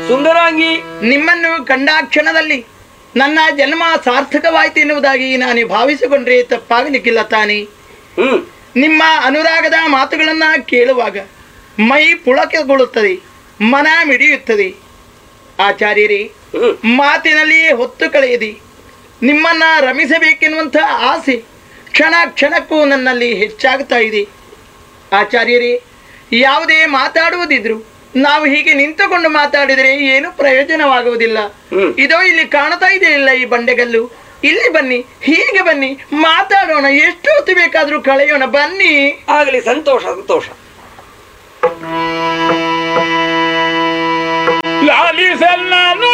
ಸುಂದರಾಂಗಿ ನಿಮ್ಮನ್ನು ಕಂಡ ಕ್ಷಣದಲ್ಲಿ ನನ್ನ ಜನ್ಮ ಸಾರ್ಥಕವಾಯಿತು ಎನ್ನುವುದಾಗಿ ನಾನು ಭಾವಿಸಿಕೊಂಡ್ರೆ ತಪ್ಪಾಗಲಿಕ್ಕಿಲ್ಲ ತಾನೇ ಹ್ಮ್ ನಿಮ್ಮ ಅನುರಾಗದ ಮಾತುಗಳನ್ನ ಕೇಳುವಾಗ ಮೈ ಪುಳಕಗೊಳ್ಳುತ್ತದೆ ಮನ ಮಿಡಿಯುತ್ತದೆ ಆಚಾರ್ಯರೇ ಹ್ಮ್ ಮಾತಿನಲ್ಲಿ ಹೊತ್ತು ಕಳೆಯದಿ ನಿಮ್ಮನ್ನ ರಮಿಸಬೇಕೆನ್ನುವಂಥ ಆಸೆ ಕ್ಷಣ ಕ್ಷಣಕ್ಕೂ ನನ್ನಲ್ಲಿ ಹೆಚ್ಚಾಗ್ತಾ ಇದೆ ಆಚಾರ್ಯರೇ ಯಾವುದೇ ಮಾತಾಡುವುದಿದ್ರು ನಾವು ಹೀಗೆ ನಿಂತುಕೊಂಡು ಮಾತಾಡಿದರೆ ಏನು ಪ್ರಯೋಜನವಾಗುವುದಿಲ್ಲ ಹ್ಮ್. ಇದೋ ಇಲ್ಲಿ ಕಾಣ್ತಾ ಇದೆ ಇಲ್ಲ ಈ ಬಂಡೆಗಲ್ಲು ಇಲ್ಲಿ ಬನ್ನಿ ಹೀಗೆ ಬನ್ನಿ ಮಾತಾಡೋಣ ಎಷ್ಟು ಹೊತ್ತು ಬೇಕಾದ್ರೂ ಕಳೆಯೋಣ ಬನ್ನಿ ಆಗಲಿ ಸಂತೋಷ ಸಂತೋಷ ಲಾಲಿಸಲ್ಲ